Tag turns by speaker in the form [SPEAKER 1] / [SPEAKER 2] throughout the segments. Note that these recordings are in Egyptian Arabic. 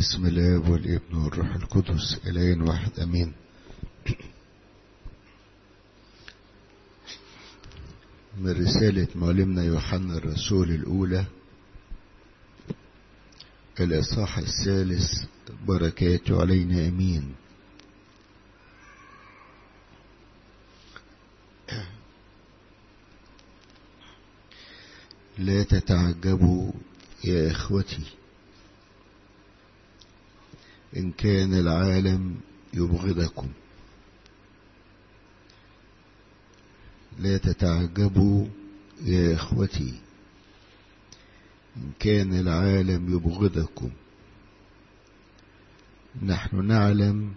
[SPEAKER 1] بسم الله والابن والروح القدس إلين واحد أمين من رسالة معلمنا يوحنا الرسول الأولى الإصحاح الثالث بركاته علينا أمين لا تتعجبوا يا إخوتي إن كان العالم يبغضكم لا تتعجبوا يا إخوتي إن كان العالم يبغضكم نحن نعلم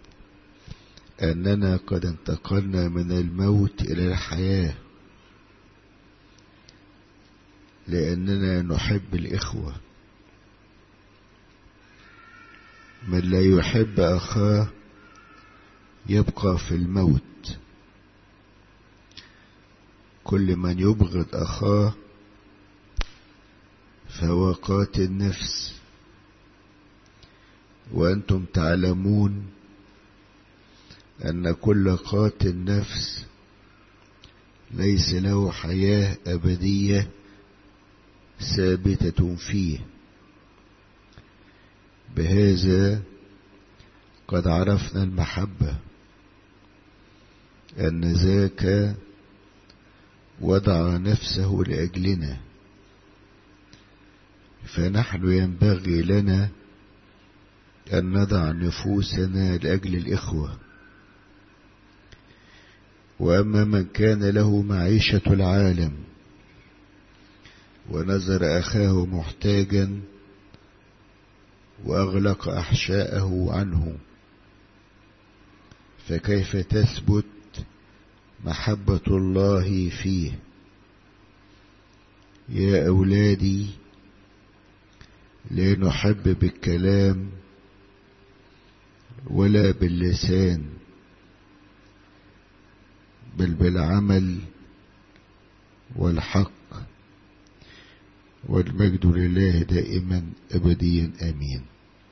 [SPEAKER 1] أننا قد انتقلنا من الموت إلى الحياة لأننا نحب الإخوة من لا يحب أخاه يبقى في الموت كل من يبغض أخاه فهو قاتل نفس وأنتم تعلمون أن كل قاتل نفس ليس له حياة أبدية ثابتة فيه بهذا قد عرفنا المحبة أن ذاك وضع نفسه لأجلنا فنحن ينبغي لنا أن نضع نفوسنا لأجل الإخوة وأما من كان له معيشة العالم ونظر أخاه محتاجا وأغلق أحشاءه عنه فكيف تثبت محبة الله فيه يا أولادي لا نحب بالكلام ولا باللسان بل بالعمل والحق والمجد لله دائما أبديا آمين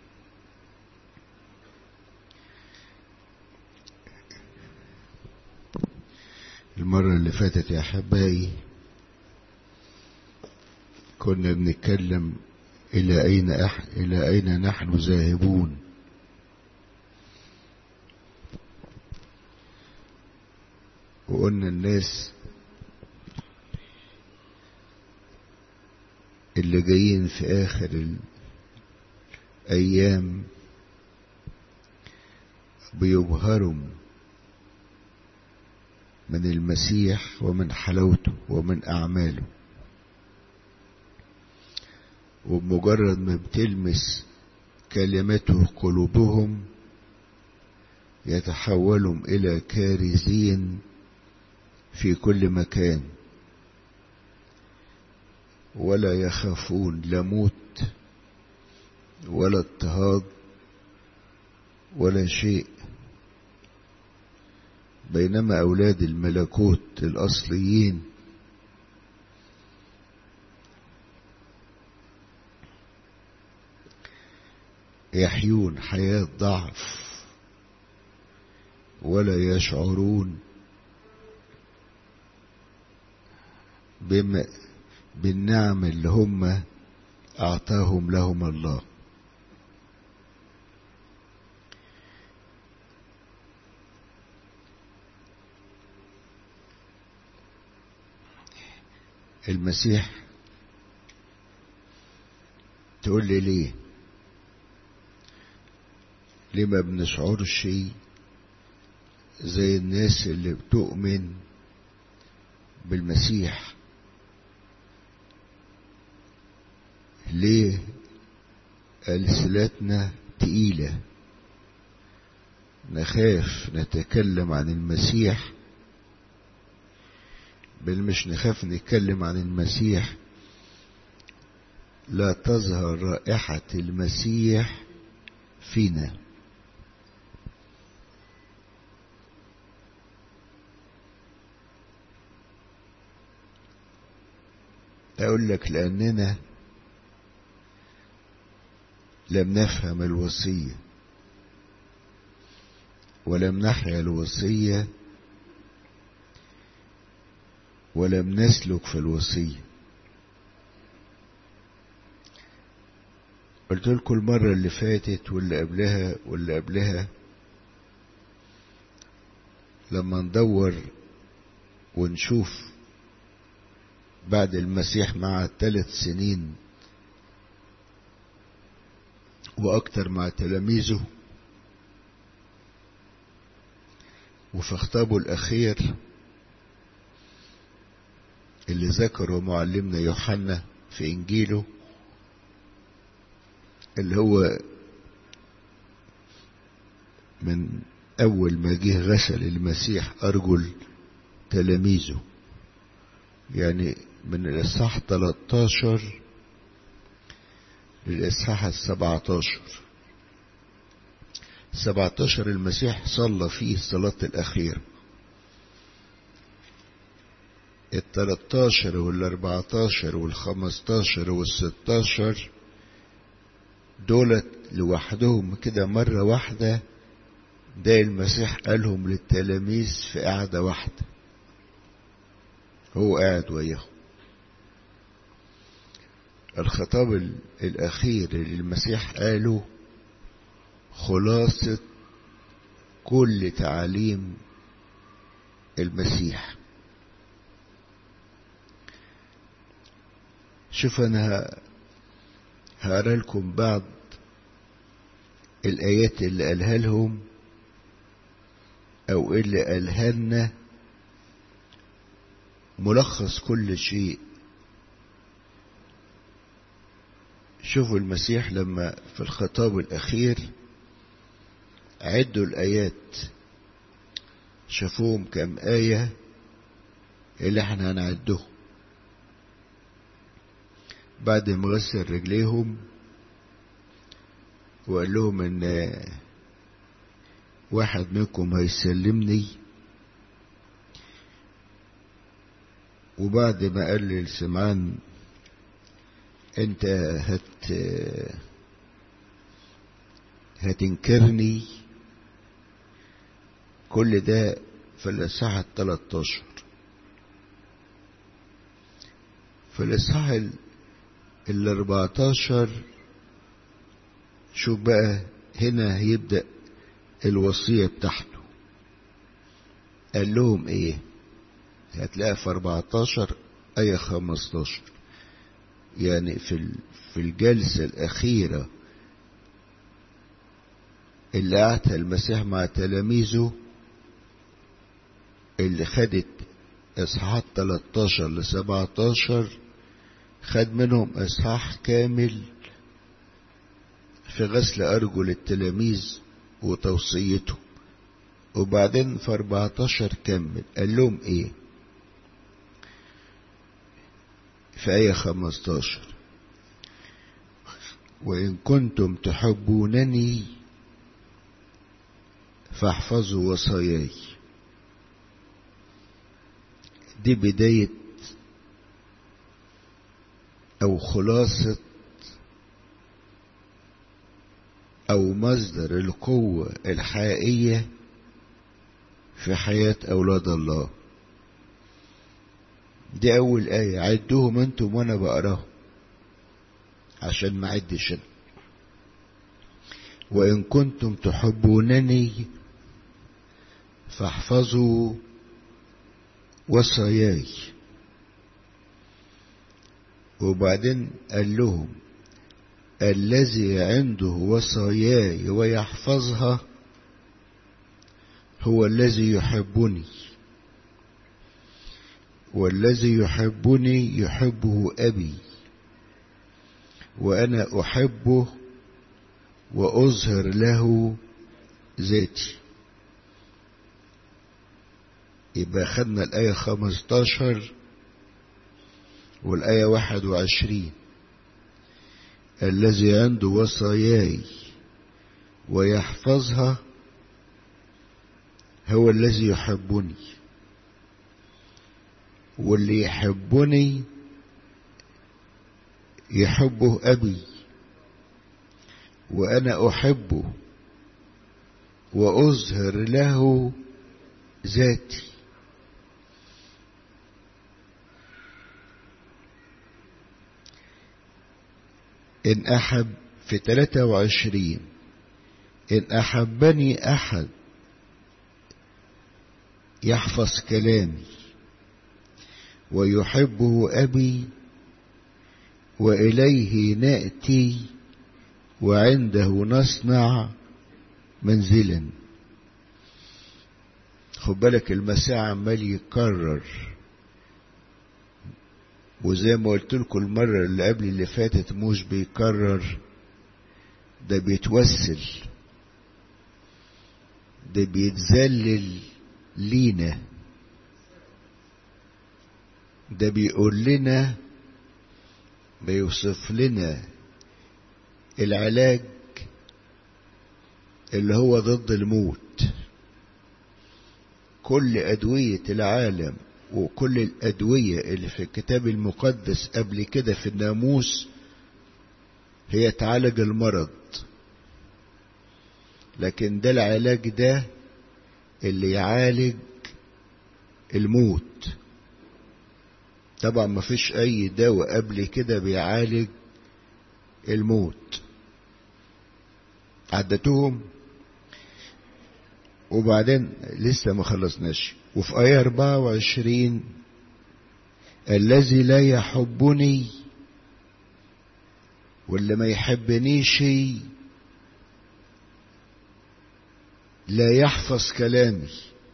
[SPEAKER 1] المرة اللي فاتت يا أحبائي كنا بنتكلم إلى أين أح... إلى أين نحن ذاهبون وقلنا الناس اللي جايين في آخر الأيام بيبهروا من المسيح ومن حلاوته ومن أعماله وبمجرد ما بتلمس كلمته قلوبهم يتحولوا إلى كارزين في كل مكان ولا يخافون لا موت ولا اضطهاد ولا شيء بينما أولاد الملكوت الأصليين يحيون حياة ضعف ولا يشعرون بما بالنعم اللي هم أعطاهم لهم الله المسيح تقول لي ليه ليه ما بنشعرش زي الناس اللي بتؤمن بالمسيح ليه ألسنتنا تقيلة نخاف نتكلم عن المسيح بل مش نخاف نتكلم عن المسيح لا تظهر رائحة المسيح فينا أقول لك لأننا لم نفهم الوصية ولم نحيا الوصية ولم نسلك في الوصية قلت لكم المرة اللي فاتت واللي قبلها واللي قبلها لما ندور ونشوف بعد المسيح مع ثلاث سنين وأكتر مع تلاميذه وفي خطابه الأخير اللي ذكره معلمنا يوحنا في إنجيله اللي هو من أول ما جه غسل المسيح أرجل تلاميذه يعني من الإصحاح 13 للإصحاح السبعتاشر سبعتاشر المسيح صلى فيه الصلاة الأخيرة التلاتاشر والاربعتاشر والخمستاشر والستاشر دولت لوحدهم كده مرة واحدة ده المسيح قالهم للتلاميذ في قعدة واحدة هو قاعد وياهم الخطاب الأخير اللي المسيح قاله خلاصة كل تعاليم المسيح شوف أنا هقرا لكم بعض الآيات اللي قالها لهم أو اللي قالها لنا ملخص كل شيء شوفوا المسيح لما في الخطاب الأخير عدوا الآيات شافوهم كم آية اللي احنا هنعدهم بعد ما غسل رجليهم وقال لهم ان واحد منكم هيسلمني وبعد ما قال لسمعان انت هت هتنكرني كل ده في الإصحاح التلاتاشر في الإصحاح الأربعتاشر شوف بقى هنا هيبدأ الوصية بتاعته قال لهم ايه هتلاقي في 14 آية 15 يعني في في الجلسة الأخيرة اللي قعدها المسيح مع تلاميذه اللي خدت إصحاحات 13 ل 17 خد منهم إصحاح كامل في غسل أرجل التلاميذ وتوصيته وبعدين في 14 كمل قال لهم إيه في آية 15 وإن كنتم تحبونني فاحفظوا وصاياي دي بداية أو خلاصة أو مصدر القوة الحقيقية في حياة أولاد الله دي أول آية عدوهم أنتم وأنا بقراهم عشان ما عدش أنا وإن كنتم تحبونني فاحفظوا وصاياي وبعدين قال لهم الذي عنده وصاياي ويحفظها هو الذي يحبني والذي يحبني يحبه أبي وأنا أحبه وأظهر له ذاتي يبقى خدنا الآية خمستاشر والآية واحد وعشرين الذي عنده وصاياي ويحفظها هو الذي يحبني واللي يحبني يحبه أبي وأنا أحبه وأظهر له ذاتي إن أحب في 23 إن أحبني أحد يحفظ كلامي ويحبه أبي وإليه نأتي وعنده نصنع منزلا خد بالك المساء عمال يكرر وزي ما قلت لكم المرة اللي قبل اللي فاتت مش بيكرر ده بيتوسل ده بيتذلل لينا ده بيقول لنا بيوصف لنا العلاج اللي هو ضد الموت كل أدوية العالم وكل الأدوية اللي في الكتاب المقدس قبل كده في الناموس هي تعالج المرض لكن ده العلاج ده اللي يعالج الموت طبعا ما فيش اي دواء قبل كده بيعالج الموت عدتهم وبعدين لسه ما خلصناش وفي آية 24 الذي لا يحبني واللي ما يحبنيش لا يحفظ كلامي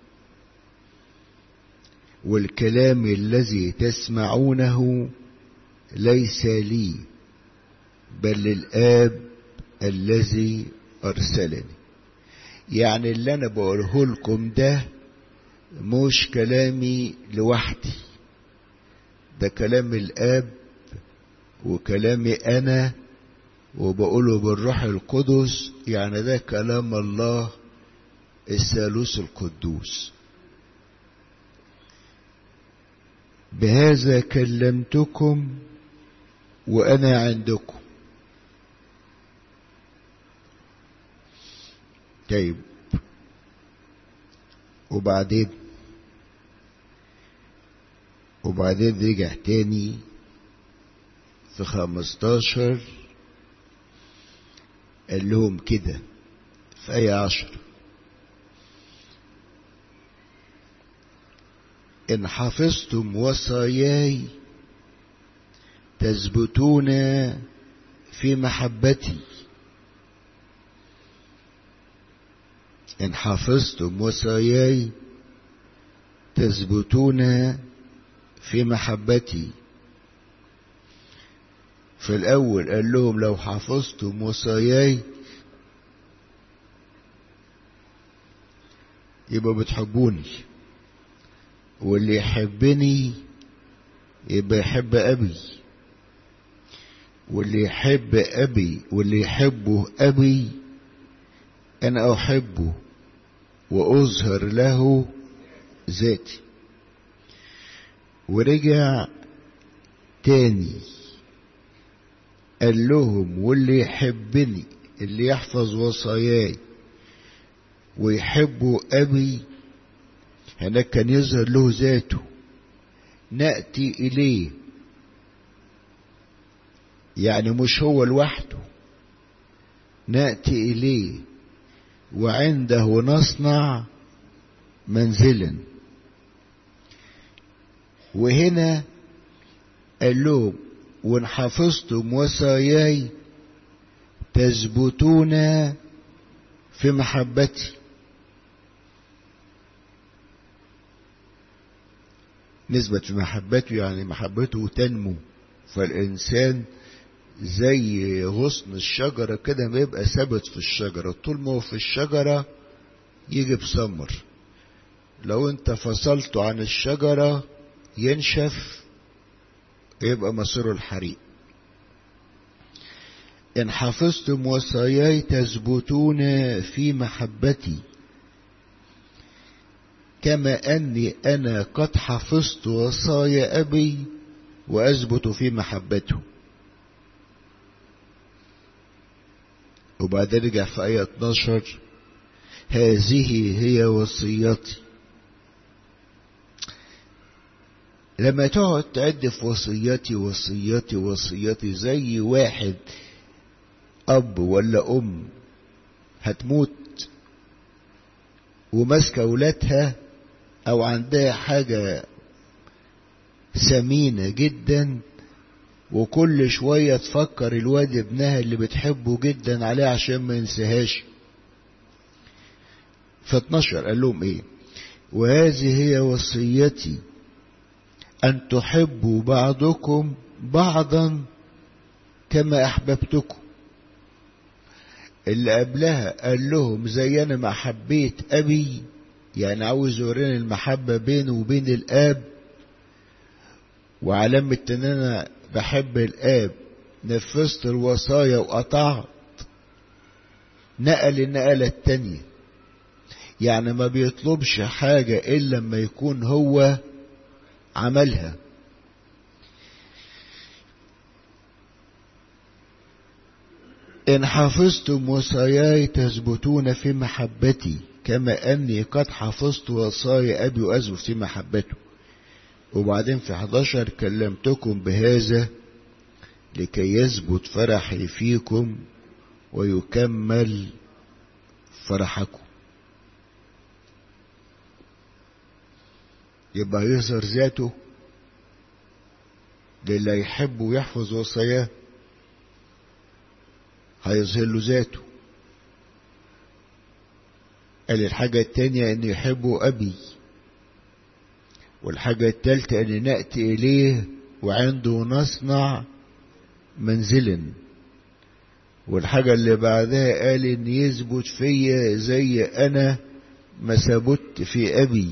[SPEAKER 1] والكلام الذي تسمعونه ليس لي بل للآب الذي أرسلني يعني اللي أنا بقوله لكم ده مش كلامي لوحدي ده كلام الآب وكلامي أنا وبقوله بالروح القدس يعني ده كلام الله الثالوث القدوس بهذا كلمتكم وأنا عندكم طيب وبعدين وبعدين رجع تاني في خمستاشر قال لهم كده في آية عشر إن حفظتم وصاياي تثبتون في محبتي إن حفظتم وصاياي تثبتون في محبتي في الأول قال لهم لو حفظتم وصاياي يبقى بتحبوني واللي يحبني يبقى يحب أبي واللي يحب أبي واللي يحبه أبي أنا أحبه وأظهر له ذاتي ورجع تاني قال لهم واللي يحبني اللي يحفظ وصاياي ويحبه أبي هناك كان يظهر له ذاته نأتي إليه يعني مش هو لوحده نأتي إليه وعنده نصنع منزلا وهنا قال لهم وان حفظتم وصاياي تثبتون في محبتي نسبة في محبته يعني محبته تنمو فالإنسان زي غصن الشجرة كده ما يبقى ثابت في الشجرة طول ما هو في الشجرة يجي بثمر لو انت فصلته عن الشجرة ينشف يبقى مصيره الحريق إن حفظتم وصاياي تثبتون في محبتي كما أني أنا قد حفظت وصايا أبي وأثبت في محبته وبعدين رجع في آية 12 هذه هي وصيتي لما تقعد تعد في وصيتي وصيتي وصيتي زي واحد أب ولا أم هتموت وماسكة أولادها أو عندها حاجة ثمينة جدا وكل شوية تفكر الواد ابنها اللي بتحبه جدا عليه عشان ما ينساهاش ف 12 قال لهم ايه وهذه هي وصيتي أن تحبوا بعضكم بعضا كما أحببتكم اللي قبلها قال لهم زي أنا ما حبيت أبي يعني عاوز يورينا المحبة بينه وبين الآب وعلامة إن أنا بحب الآب نفذت الوصايا وقطعت نقل النقلة التانية يعني ما بيطلبش حاجة إلا لما يكون هو عملها إن حفظتم وصاياي تثبتون في محبتي كما أني قد حفظت وصايا أبي وأثبت في محبته وبعدين في 11 كلمتكم بهذا لكي يثبت فرحي فيكم ويكمل فرحكم يبقى يظهر ذاته للي يحب ويحفظ وصاياه هيظهر له ذاته قال الحاجة التانية ان يحبوا ابي والحاجة التالتة ان نأتي اليه وعنده نصنع منزلا والحاجة اللي بعدها قال ان يثبت فيا زي انا ما ثبت في ابي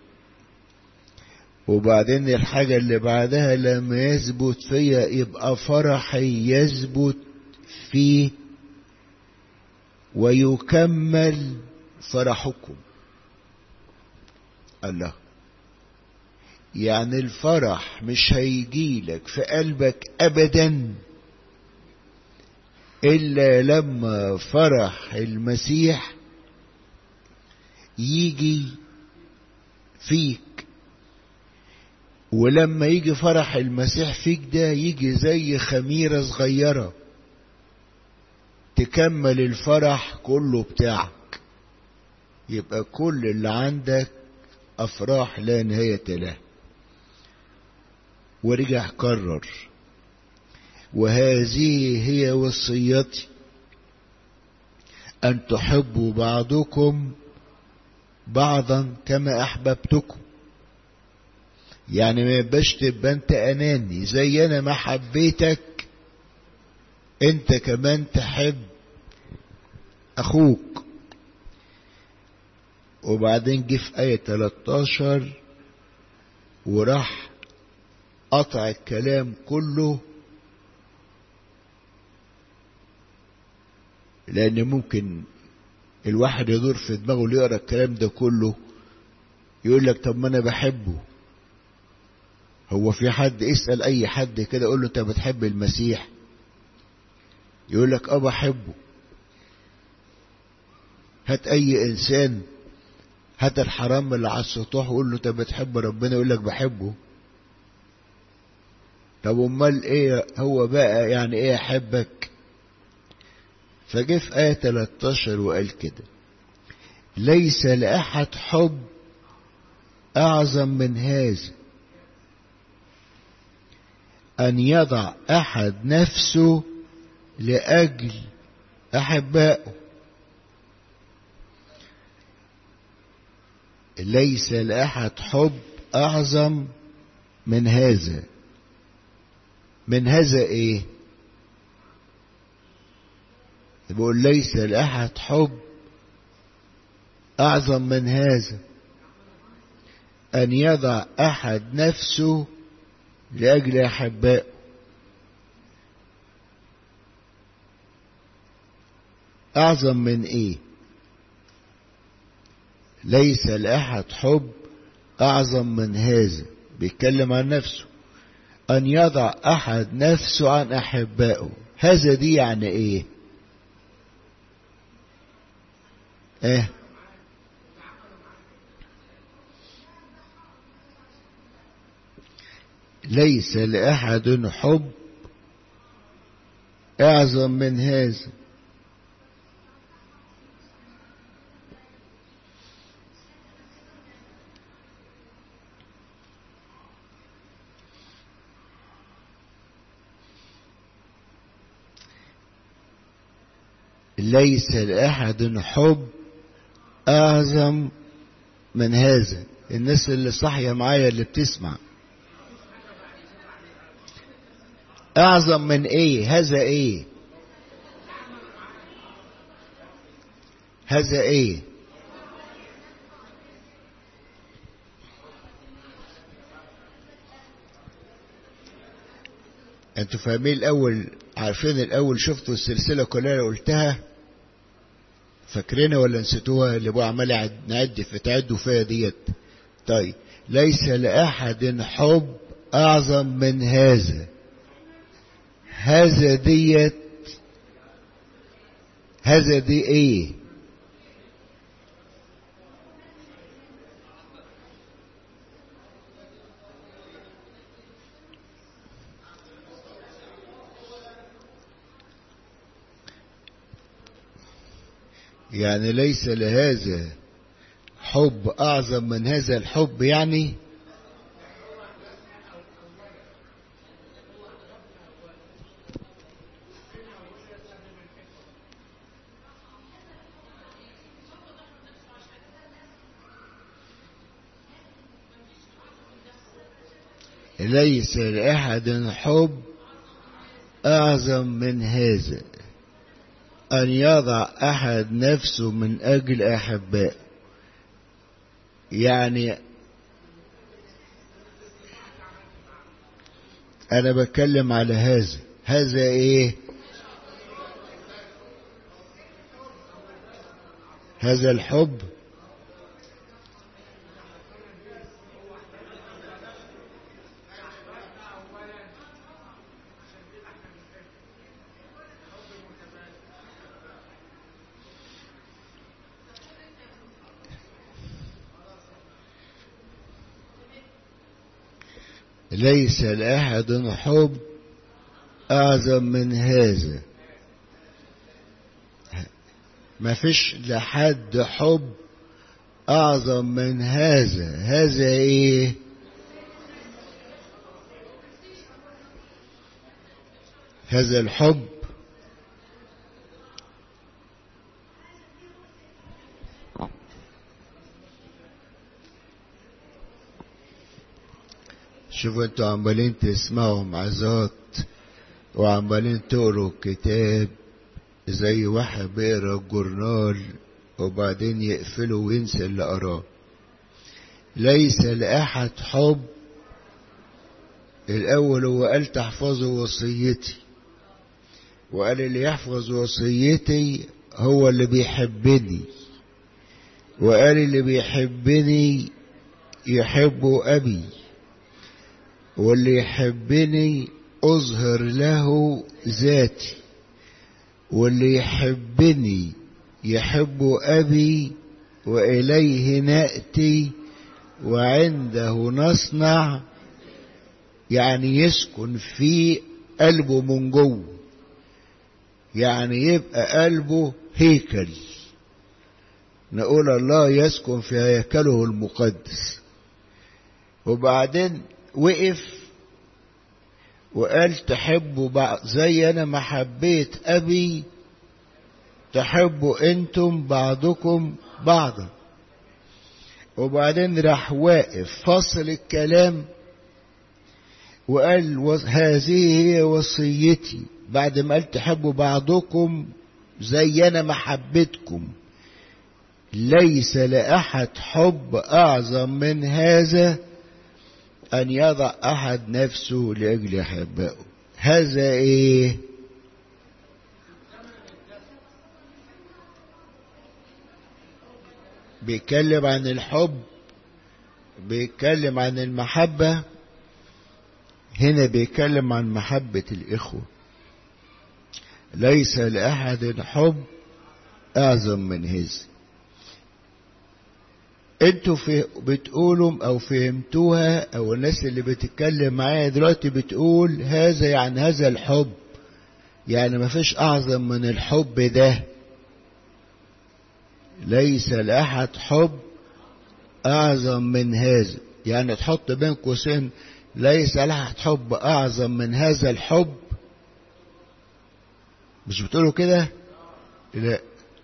[SPEAKER 1] وبعدين الحاجة اللي بعدها لما يثبت فيا يبقى فرحي يثبت فيه ويكمل فرحكم الله يعني الفرح مش هيجيلك في قلبك ابدا الا لما فرح المسيح يجي فيك ولما يجي فرح المسيح فيك ده يجي زي خميرة صغيرة تكمل الفرح كله بتاعك يبقى كل اللي عندك أفراح لا نهاية لها ورجع كرر وهذه هي وصيتي أن تحبوا بعضكم بعضا كما أحببتكم يعني ما يبقاش تبقى انت اناني زي انا ما حبيتك انت كمان تحب اخوك وبعدين جه في آية 13 وراح قطع الكلام كله لأن ممكن الواحد يدور في دماغه اللي يقرا الكلام ده كله يقول لك طب ما أنا بحبه هو في حد اسأل أي حد كده يقول له أنت بتحب المسيح يقول لك أه بحبه هات أي إنسان هات الحرام اللي على السطوح وقول له أنت بتحب ربنا يقول لك بحبه طب أمال إيه هو بقى يعني إيه أحبك فجه في آية 13 وقال كده ليس لأحد حب أعظم من هذا أن يضع أحد نفسه لأجل أحبائه ليس لأحد حب أعظم من هذا من هذا إيه بيقول ليس لأحد حب أعظم من هذا أن يضع أحد نفسه لأجل أحبائه أعظم من إيه ليس لأحد حب أعظم من هذا بيتكلم عن نفسه أن يضع أحد نفسه عن أحبائه هذا دي يعني إيه ايه ليس لأحد حب أعظم من هذا ليس لأحد حب أعظم من هذا الناس اللي صاحية معايا اللي بتسمع أعظم من إيه هذا إيه هذا إيه انتوا فاهمين الاول عارفين الاول شفتوا السلسله كلها اللي قلتها فاكرينها ولا نسيتوها اللي بقى عمال نعد في تعدوا فيها ديت طيب ليس لاحد حب اعظم من هذا هذا ديت هذا دي ايه يعني ليس لهذا حب أعظم من هذا الحب يعني ليس لأحد حب أعظم من هذا أن يضع أحد نفسه من أجل أحبائه يعني أنا بتكلم على هذا هذا إيه هذا الحب ليس لأحد حب أعظم من هذا ما فيش لحد حب أعظم من هذا هذا إيه هذا الحب شوفوا انتوا عمالين تسمعوا معزات وعمالين تقروا كتاب زي واحد بيقرا الجورنال وبعدين يقفله وينسى اللي قراه ليس لأحد حب الأول هو قال تحفظوا وصيتي وقال اللي يحفظ وصيتي هو اللي بيحبني وقال اللي بيحبني يحب أبي واللي يحبني أظهر له ذاتي واللي يحبني يحب أبي وإليه نأتي وعنده نصنع يعني يسكن في قلبه من جوه يعني يبقى قلبه هيكل نقول الله يسكن في هيكله المقدس وبعدين وقف وقال تحبوا بعض زي انا ما حبيت ابي تحبوا انتم بعضكم بعضا وبعدين راح واقف فصل الكلام وقال هذه هي وصيتي بعد ما قال تحبوا بعضكم زي انا محبتكم ليس لاحد حب اعظم من هذا أن يضع أحد نفسه لأجل أحبائه هذا إيه بيتكلم عن الحب بيتكلم عن المحبة هنا بيتكلم عن محبة الإخوة ليس لأحد حب أعظم من هذا انتوا في بتقولوا او فهمتوها او الناس اللي بتتكلم معايا دلوقتي بتقول هذا يعني هذا الحب يعني ما فيش اعظم من الحب ده ليس لاحد حب اعظم من هذا يعني تحط بين قوسين ليس لاحد حب اعظم من هذا الحب مش بتقولوا كده لا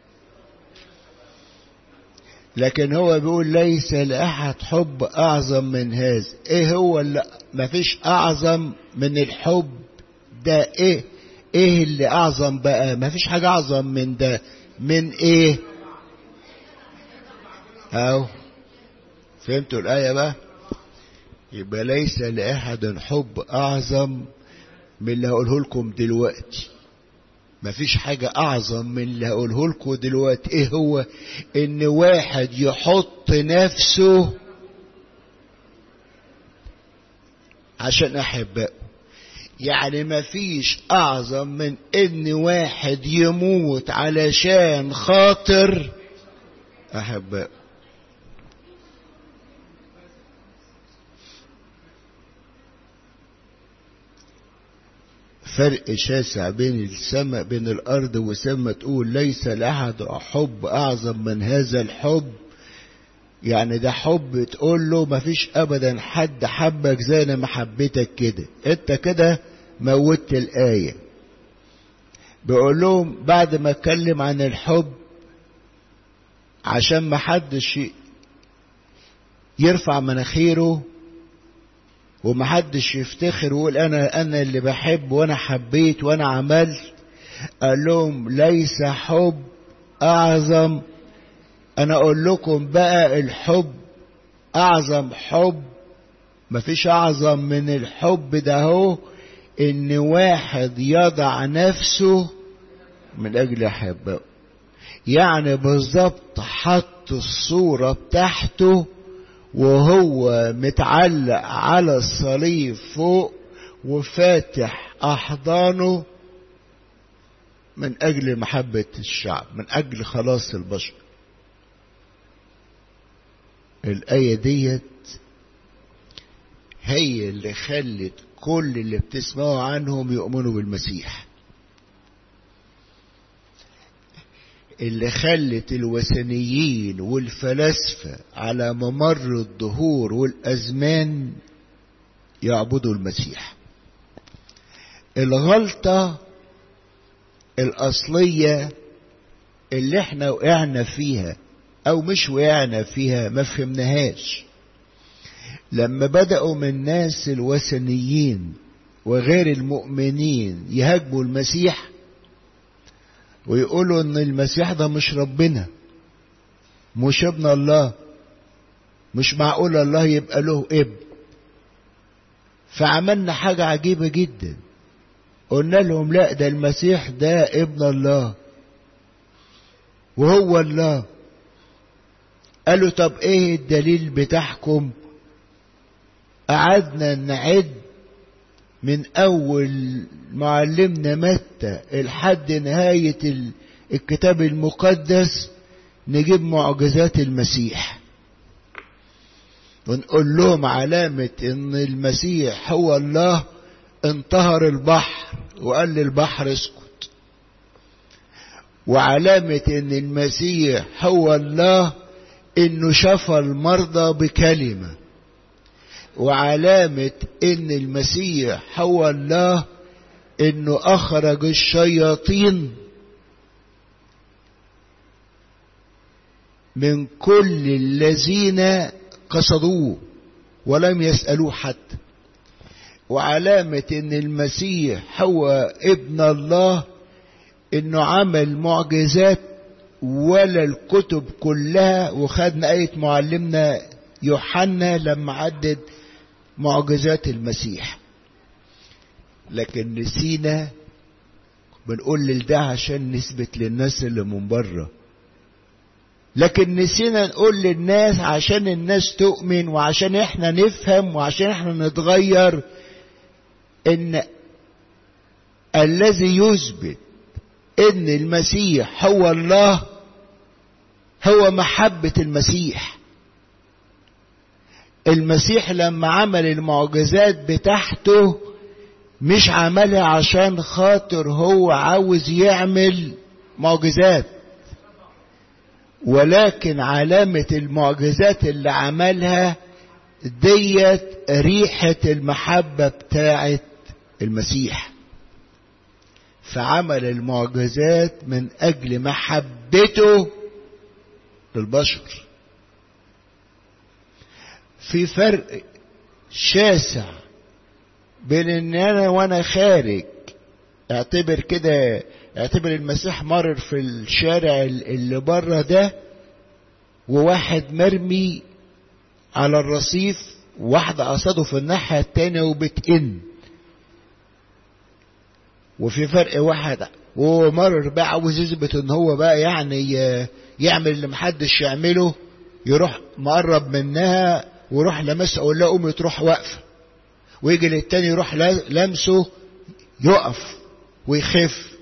[SPEAKER 1] لكن هو بيقول ليس لأحد حب أعظم من هذا إيه هو اللي مفيش أعظم من الحب ده إيه إيه اللي أعظم بقى مفيش حاجة أعظم من ده من إيه أو فهمتوا الآية بقى يبقى ليس لأحد حب أعظم من اللي هقوله لكم دلوقتي مفيش حاجة أعظم من اللي هقوله لكم دلوقتي إيه هو إن واحد يحط نفسه عشان أحبائه يعني مفيش أعظم من إن واحد يموت علشان خاطر أحبائه فرق شاسع بين السماء بين الأرض والسماء تقول ليس لأحد حب أعظم من هذا الحب يعني ده حب تقول له مفيش أبدا حد حبك زي أنا ما حبيتك كده أنت كده موتت الآية بيقول لهم بعد ما اتكلم عن الحب عشان ما حدش يرفع مناخيره ومحدش يفتخر ويقول انا انا اللي بحب وانا حبيت وانا عملت قال لهم ليس حب اعظم انا اقول لكم بقى الحب اعظم حب مفيش اعظم من الحب ده هو ان واحد يضع نفسه من اجل احبائه يعني بالظبط حط الصورة بتاعته وهو متعلق على الصليب فوق وفاتح أحضانه من أجل محبة الشعب من أجل خلاص البشر الآية ديت هي اللي خلت كل اللي بتسمعوا عنهم يؤمنوا بالمسيح اللي خلت الوثنيين والفلاسفة على ممر الدهور والأزمان يعبدوا المسيح الغلطة الأصلية اللي احنا وقعنا فيها أو مش وقعنا فيها ما فهمناهاش لما بدأوا من الناس الوثنيين وغير المؤمنين يهاجموا المسيح ويقولوا ان المسيح ده مش ربنا مش ابن الله مش معقول الله يبقى له ابن فعملنا حاجة عجيبة جدا قلنا لهم لا ده المسيح ده ابن الله وهو الله قالوا طب ايه الدليل بتاعكم قعدنا نعد من أول معلمنا متى لحد نهاية الكتاب المقدس نجيب معجزات المسيح ونقول لهم علامة إن المسيح هو الله انتهر البحر وقال للبحر اسكت وعلامة إن المسيح هو الله إنه شفى المرضى بكلمة وعلامة ان المسيح هو الله انه اخرج الشياطين من كل الذين قصدوه ولم يسألوه حتى وعلامة ان المسيح هو ابن الله انه عمل معجزات ولا الكتب كلها وخدنا آية معلمنا يوحنا لما عدد معجزات المسيح لكن نسينا بنقول لده عشان نثبت للناس اللي من بره لكن نسينا نقول للناس عشان الناس تؤمن وعشان احنا نفهم وعشان احنا نتغير ان الذي يثبت ان المسيح هو الله هو محبة المسيح المسيح لما عمل المعجزات بتاعته مش عملها عشان خاطر هو عاوز يعمل معجزات ولكن علامة المعجزات اللي عملها ديت ريحة المحبة بتاعت المسيح فعمل المعجزات من أجل محبته للبشر في فرق شاسع بين ان انا وانا خارج اعتبر كده اعتبر المسيح مرر في الشارع اللي بره ده وواحد مرمي على الرصيف واحدة قصده في الناحية التانية وبتئن وفي فرق واحد وهو مرر بقى عاوز يثبت ان هو بقى يعني يعمل اللي محدش يعمله يروح مقرب منها ويروح لمسها اقول لها قومي تروح واقفه ويجي للتاني يروح لمسه يقف ويخف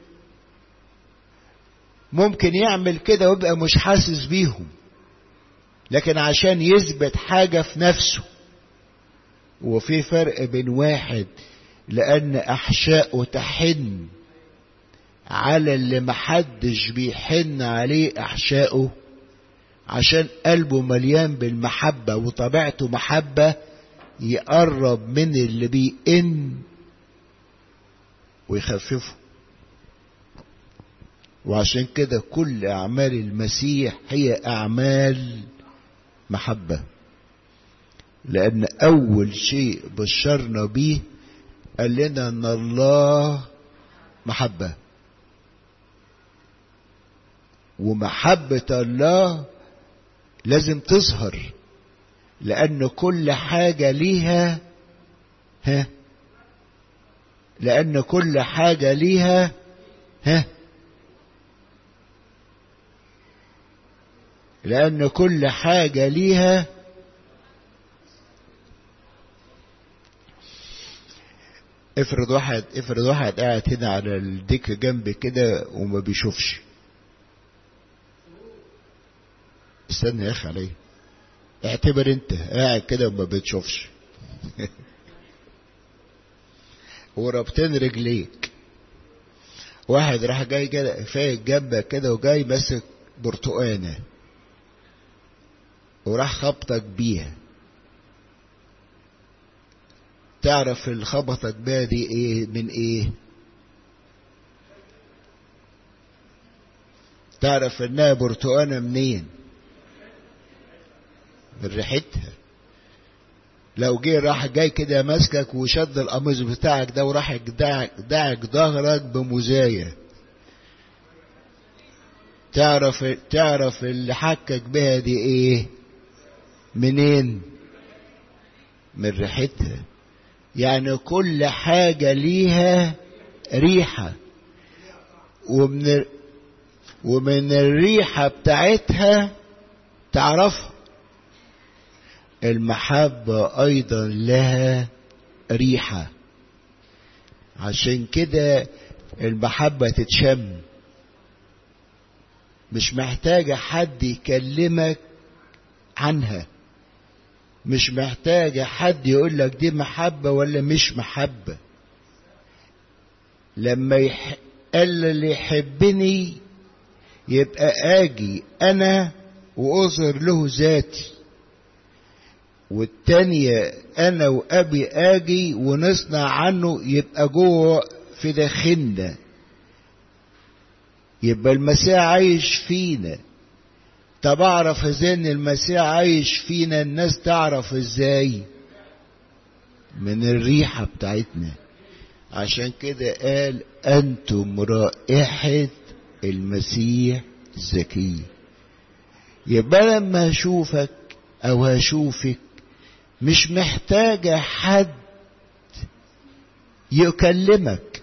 [SPEAKER 1] ممكن يعمل كده ويبقى مش حاسس بيهم لكن عشان يثبت حاجة في نفسه وفي فرق بين واحد لأن أحشاءه تحن على اللي محدش بيحن عليه أحشاءه عشان قلبه مليان بالمحبة وطبيعته محبة يقرب من اللي بيئن ويخففه وعشان كده كل أعمال المسيح هي أعمال محبة لأن أول شيء بشرنا به قال لنا أن الله محبة ومحبة الله لازم تظهر لأن كل حاجة ليها ها لأن كل حاجة ليها ها لأن كل حاجة ليها افرض واحد افرض واحد قاعد هنا على الديك جنبي كده وما بيشوفش استنى يا اخي عليا اعتبر انت قاعد كده وما بتشوفش وربطين رجليك واحد راح جاي كده فايق جنبك كده وجاي ماسك برتقانه وراح خبطك بيها تعرف اللي خبطك بيها دي ايه من ايه تعرف انها برتقانه منين من ريحتها لو جه راح جاي كده ماسكك وشد القميص بتاعك ده وراح دعك دعك ظهرك بمزايا تعرف تعرف اللي حكك بها دي ايه منين من ريحتها يعني كل حاجة ليها ريحة ومن ومن الريحة بتاعتها تعرفها المحبة أيضا لها ريحة عشان كده المحبة تتشم مش محتاجة حد يكلمك عنها مش محتاجة حد يقول لك دي محبة ولا مش محبة لما يح... قال اللي يحبني يبقى اجي انا واظهر له ذاتي والتانية انا وابي اجي ونصنع عنه يبقى جوه في داخلنا يبقى المسيح عايش فينا طب اعرف ازاي ان المسيح عايش فينا الناس تعرف ازاي من الريحة بتاعتنا عشان كده قال انتم رائحة المسيح الزكي يبقى لما اشوفك او هشوفك مش محتاجة حد يكلمك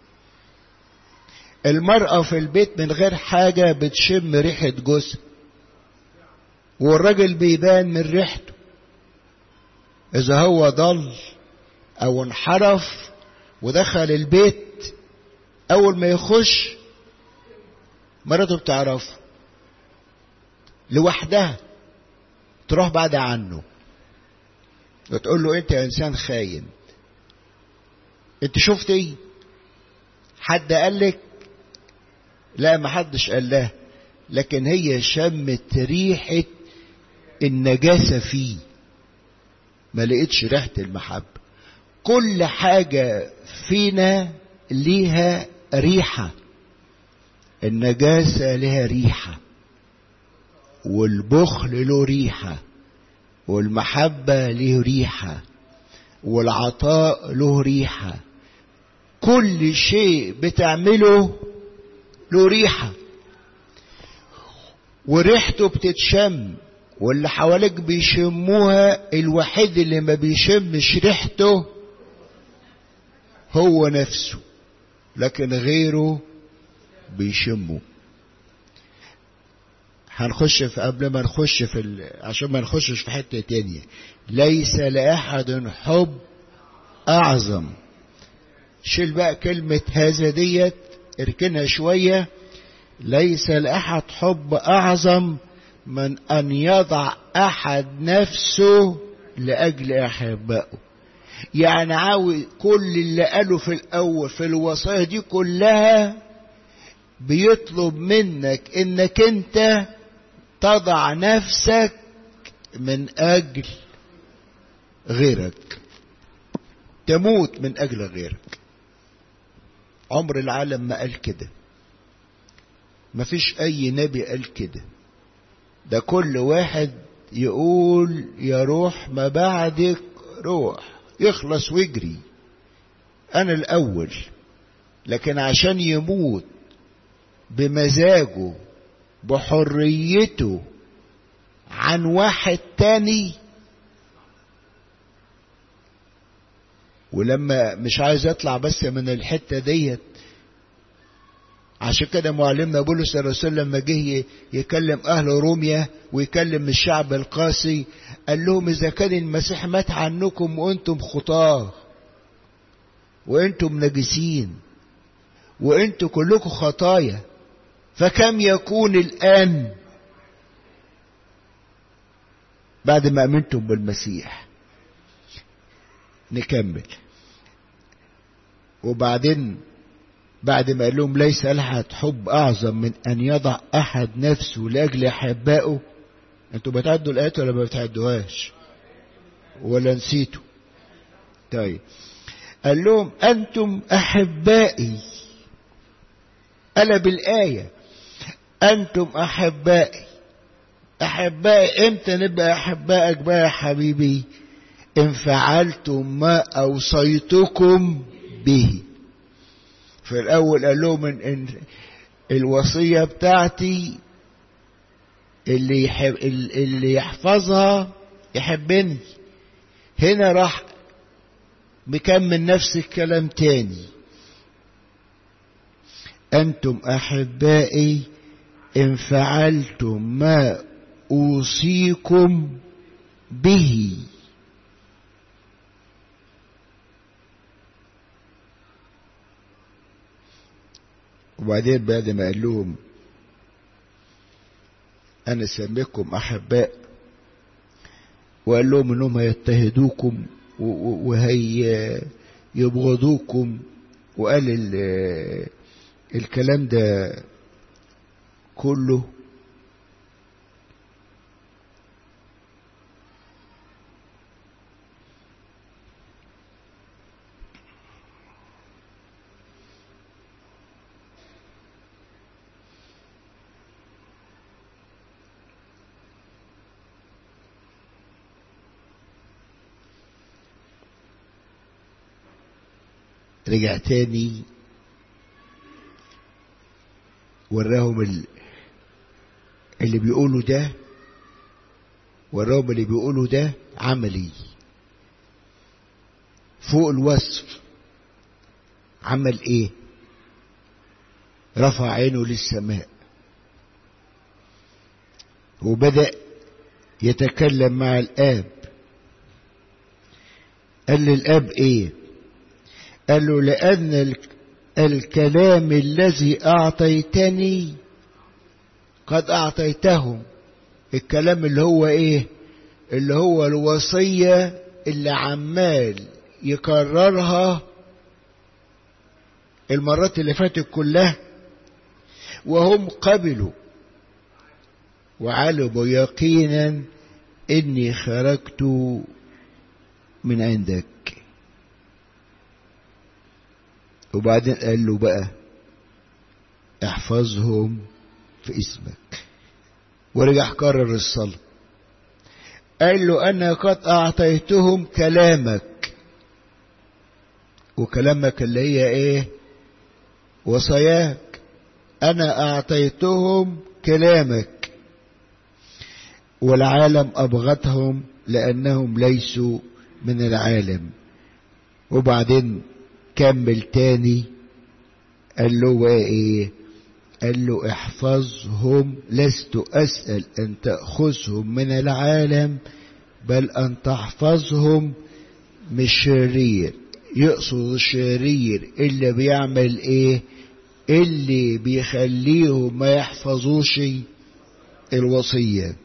[SPEAKER 1] المرأة في البيت من غير حاجة بتشم ريحة جوزها والراجل بيبان من ريحته إذا هو ضل أو انحرف ودخل البيت أول ما يخش مراته بتعرفه لوحدها تروح بعد عنه وتقول له انت انسان خاين انت شفت ايه حد قال لك لا ما حدش قال لها لكن هي شمت ريحة النجاسة فيه ما لقيتش ريحة المحبة كل حاجة فينا ليها ريحة النجاسة لها ريحة والبخل له ريحة والمحبة له ريحة والعطاء له ريحة كل شيء بتعمله له ريحة وريحته بتتشم واللي حواليك بيشموها الوحيد اللي ما بيشمش ريحته هو نفسه لكن غيره بيشمه هنخش في قبل ما نخش في ال... عشان ما نخشش في حته تانية ليس لاحد حب اعظم شيل بقى كلمة هذا ديت اركنها شوية ليس لأحد حب أعظم من أن يضع أحد نفسه لأجل أحبائه يعني عاوز كل اللي قاله في الأول في الوصايا دي كلها بيطلب منك انك انت تضع نفسك من اجل غيرك تموت من اجل غيرك عمر العالم ما قال كده مفيش اي نبي قال كده ده كل واحد يقول يا روح ما بعدك روح يخلص ويجري انا الاول لكن عشان يموت بمزاجه بحريته عن واحد تاني ولما مش عايز يطلع بس من الحتة ديت عشان كده معلمنا بولس الرسول لما جه يكلم اهل روميا ويكلم الشعب القاسي قال لهم اذا كان المسيح مات عنكم وانتم خطاه وانتم نجسين وانتم كلكم خطايا فكم يكون الان بعد ما امنتم بالمسيح نكمل وبعدين بعد ما قال لهم ليس لحد حب اعظم من ان يضع احد نفسه لاجل احبائه انتوا بتعدوا الايات ولا ما بتعدوهاش ولا نسيتوا طيب قال لهم انتم احبائي قلب الايه انتم احبائي احبائي امتى نبقى احبائك بقى يا حبيبي ان فعلتم ما اوصيتكم به في الاول قال لهم إن, إن الوصيه بتاعتي اللي يحب اللي يحفظها يحبني هنا راح مكمل نفس الكلام تاني انتم احبائي ان فعلتم ما اوصيكم به وبعدين بعد ما قال لهم انا سميكم احباء وقال لهم انهم هيضطهدوكم وهي يبغضوكم وقال الكلام ده كله رجع تاني وراهم ال... اللي بيقولوا ده وراهم اللي بيقولوا ده عملي فوق الوصف عمل ايه رفع عينه للسماء وبدأ يتكلم مع الآب قال للآب ايه قال له لأن الكلام الذي أعطيتني قد أعطيتهم الكلام اللي هو إيه اللي هو الوصية اللي عمال يكررها المرات اللي فاتت كلها وهم قبلوا وعلموا يقينا اني خرجت من عندك وبعدين قال له بقى احفظهم في اسمك ورجع كرر الصلاة قال له أنا قد أعطيتهم كلامك وكلامك اللي هي إيه وصاياك أنا أعطيتهم كلامك والعالم أبغتهم لأنهم ليسوا من العالم وبعدين كمل تاني قال له بقى ايه قال له احفظهم لست اسال ان تاخذهم من العالم بل ان تحفظهم مش شرير يقصد الشرير اللي بيعمل ايه اللي بيخليهم ما يحفظوش الوصيه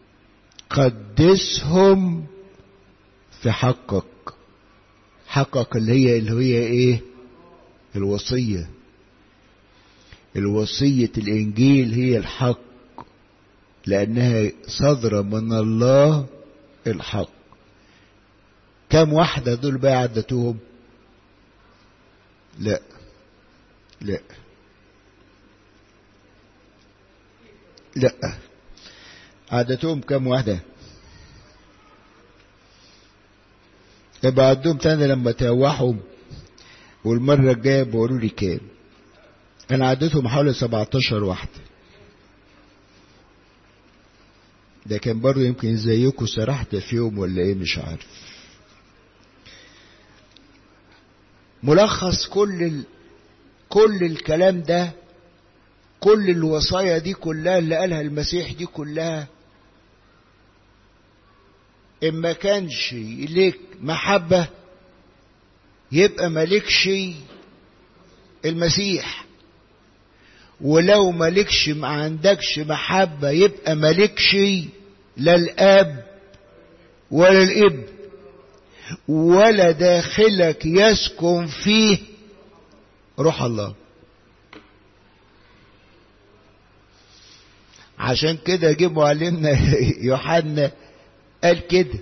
[SPEAKER 1] قدسهم في حقك حقك اللي هي اللي هي ايه الوصيه الوصية الإنجيل هي الحق لأنها صادرة من الله الحق كم واحدة دول بقى عدتهم لا لا لا عدتهم كم واحدة يبقى عدهم تاني لما توحهم والمرة الجاية بيقولوا لي كام أنا عدتهم حوالي 17 واحدة ده كان برضه يمكن زيكم سرحت فيهم ولا ايه مش عارف ملخص كل ال... كل الكلام ده كل الوصايا دي كلها اللي قالها المسيح دي كلها إن ما كانش ليك محبة يبقى مالكش المسيح ولو مالكش ما عندكش محبة يبقى مالكش لا الآب ولا الابن ولا داخلك يسكن فيه روح الله عشان كده جه معلمنا يوحنا قال كده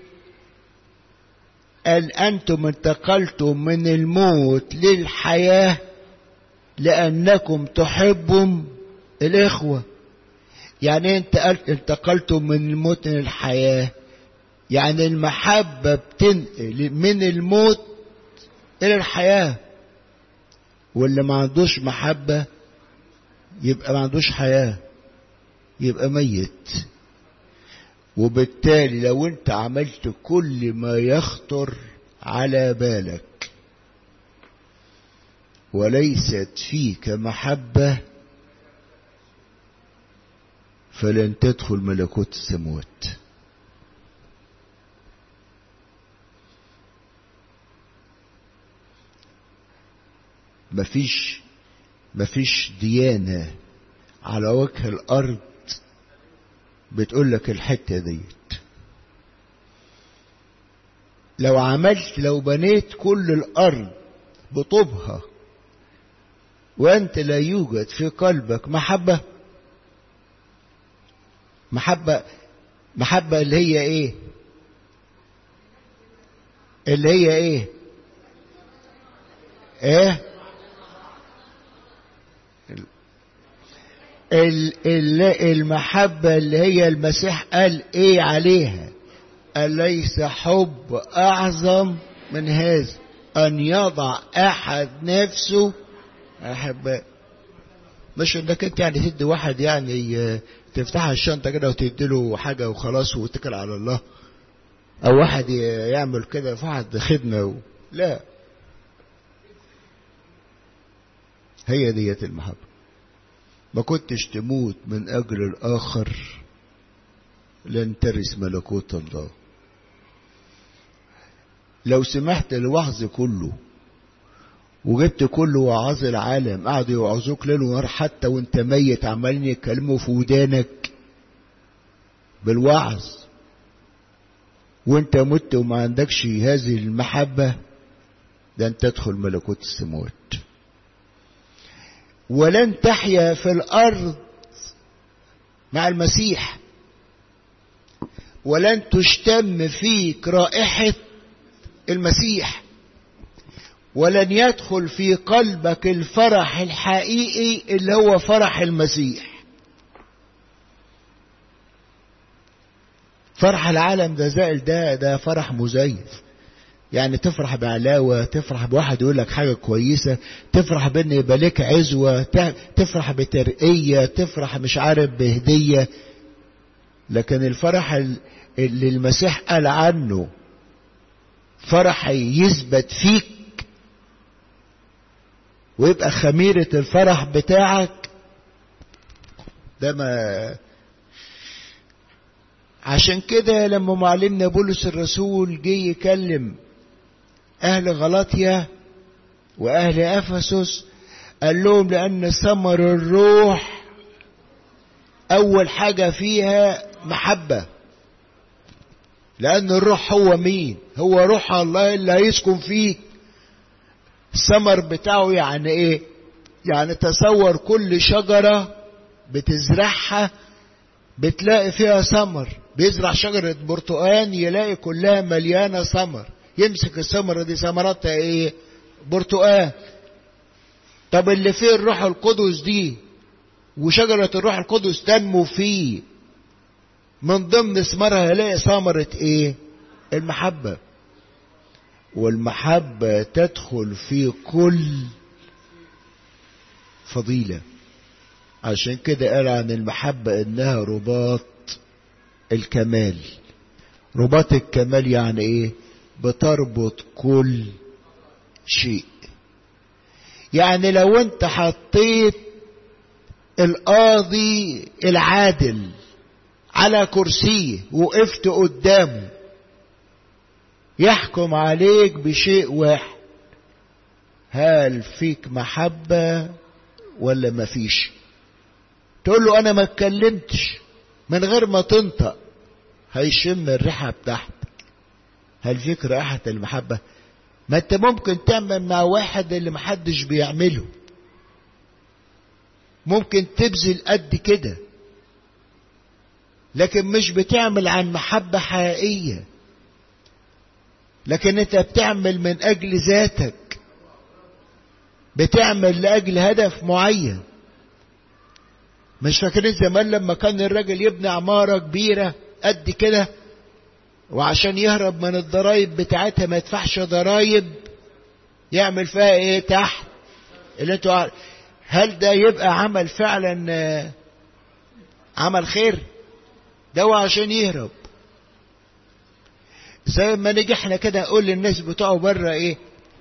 [SPEAKER 1] قال أنتم انتقلتم من الموت للحياة لأنكم تحبوا الإخوة يعني انت انتقلتم من الموت للحياة يعني المحبة بتنقل من الموت إلى الحياة واللي ما عندوش محبة يبقى ما عندوش حياة يبقى ميت وبالتالي لو انت عملت كل ما يخطر على بالك وليست فيك محبة فلن تدخل ملكوت السماوات مفيش مفيش ديانة على وجه الأرض بتقول لك الحتة ديت لو عملت لو بنيت كل الأرض بطوبها وأنت لا يوجد في قلبك محبة محبة محبة اللي هي إيه اللي هي إيه إيه المحبة اللي هي المسيح قال ايه عليها أليس حب أعظم من هذا أن يضع أحد نفسه أحباء مش انك انت يعني تدي واحد يعني تفتح الشنطة كده وتدي له حاجة وخلاص واتكل على الله أو واحد يعمل كده في واحد خدمة و... لا هي ديت المحبة ما كنتش تموت من أجل الآخر لن ترث ملكوت الله لو سمحت الوعظ كله وجبت كل وعاظ العالم قعدوا يوعظوك ليل ونهار حتى وانت ميت عمالين يتكلموا في ودانك بالوعظ وانت مت وما عندكش هذه المحبة لن تدخل ملكوت السماوات ولن تحيا في الأرض مع المسيح ولن تشتم فيك رائحة المسيح ولن يدخل في قلبك الفرح الحقيقي اللي هو فرح المسيح فرح العالم ده زائل ده ده فرح مزيف يعني تفرح بعلاوة تفرح بواحد يقول لك حاجة كويسة تفرح بان يبقى لك عزوة تفرح بترقية تفرح مش عارف بهدية لكن الفرح اللي المسيح قال عنه فرح يثبت فيك ويبقى خميرة الفرح بتاعك ده ما عشان كده لما معلمنا بولس الرسول جه يكلم أهل غلاطيا وأهل أفسس قال لهم لأن ثمر الروح أول حاجة فيها محبة لأن الروح هو مين؟ هو روح الله اللي هيسكن فيك الثمر بتاعه يعني إيه؟ يعني تصور كل شجرة بتزرعها بتلاقي فيها ثمر بيزرع شجرة برتقان يلاقي كلها مليانة ثمر يمسك الثمرة دي ثمرتها ايه برتقان طب اللي فيه الروح القدس دي وشجرة الروح القدس تنمو فيه من ضمن ثمارها يلاقي ثمرة ايه المحبة والمحبة تدخل في كل فضيلة عشان كده قال عن المحبة انها رباط الكمال رباط الكمال يعني ايه بتربط كل شيء يعني لو انت حطيت القاضي العادل على كرسيه وقفت قدامه يحكم عليك بشيء واحد هل فيك محبة ولا مفيش تقول له انا ما اتكلمتش من غير ما تنطق هيشم الريحة بتاعتك هل فيك رائحة المحبة ما انت ممكن تعمل مع واحد اللي محدش بيعمله ممكن تبذل قد كده لكن مش بتعمل عن محبة حقيقية لكن انت بتعمل من اجل ذاتك بتعمل لاجل هدف معين مش فاكرين زمان لما كان الراجل يبني عمارة كبيرة قد كده وعشان يهرب من الضرايب بتاعتها ما يدفعش ضرايب يعمل فيها ايه تحت اللي انتوا هل ده يبقى عمل فعلا عمل خير ده هو عشان يهرب زي ما نيجي احنا كده نقول للناس بتوعه بره ايه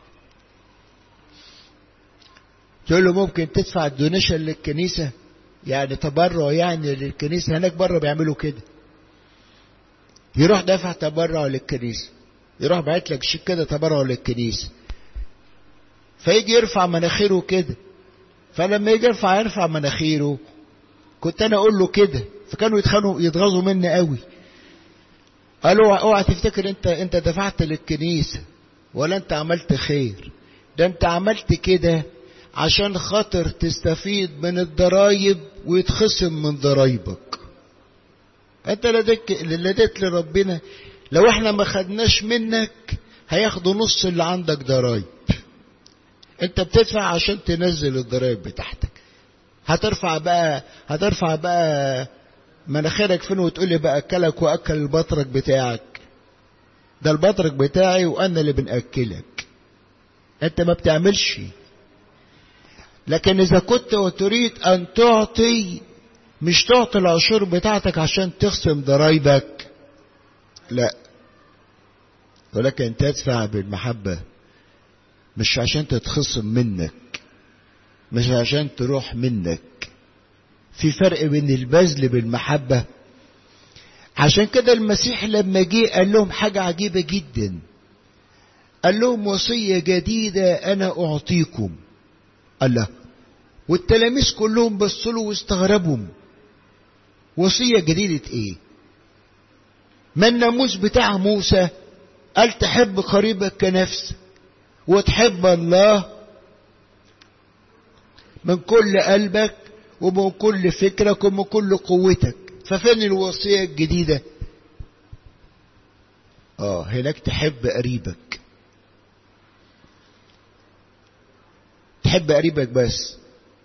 [SPEAKER 1] تقول له ممكن تدفع الدونيشن للكنيسة يعني تبرع يعني للكنيسة هناك بره بيعملوا كده يروح دافع تبرع للكنيسة يروح باعت لك شيك كده تبرع للكنيسة فيجي يرفع مناخيره كده فلما يجي يرفع يرفع مناخيره كنت انا اقول له كده فكانوا يتخانوا يتغاظوا مني قوي قالوا اوعى تفتكر انت انت دفعت للكنيسة ولا انت عملت خير ده انت عملت كده عشان خاطر تستفيد من الضرايب ويتخصم من ضرايبك انت لديك لديت لربنا لو احنا ما خدناش منك هياخدوا نص اللي عندك ضرايب انت بتدفع عشان تنزل الضرايب بتاعتك هترفع بقى هترفع بقى مناخيرك فين وتقول لي بقى اكلك واكل البطرك بتاعك ده البطرك بتاعي وانا اللي بناكلك انت ما بتعملش لكن اذا كنت وتريد ان تعطي مش تعطي العشور بتاعتك عشان تخصم ضرايبك لا ولكن تدفع بالمحبة مش عشان تتخصم منك مش عشان تروح منك في فرق بين البذل بالمحبة عشان كده المسيح لما جه قال لهم حاجة عجيبة جدا قال لهم وصية جديدة أنا أعطيكم الله والتلاميذ كلهم بصوا له واستغربوا وصية جديدة ايه ما الناموس بتاع موسى قال تحب قريبك كنفسك وتحب الله من كل قلبك ومن كل فكرك ومن كل قوتك ففين الوصية الجديدة اه هناك تحب قريبك تحب قريبك بس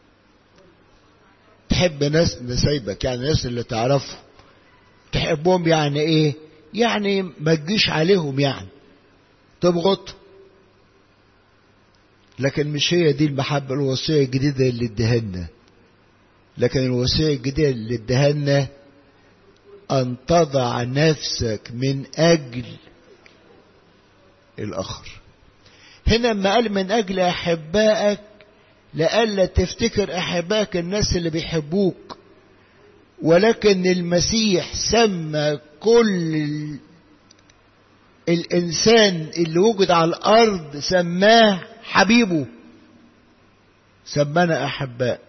[SPEAKER 1] تحب ناس نسايبك يعني ناس اللي تعرفهم تحبهم يعني ايه يعني ما تجيش عليهم يعني تبغض لكن مش هي دي المحبة الوصية الجديدة اللي ادهنا لكن الوصية الجديدة اللي ادهنا أن تضع نفسك من أجل الآخر هنا لما قال من أجل أحبائك لألا تفتكر أحبائك الناس اللي بيحبوك ولكن المسيح سمى كل الإنسان اللي وجد على الأرض سماه حبيبه سمانا أحباء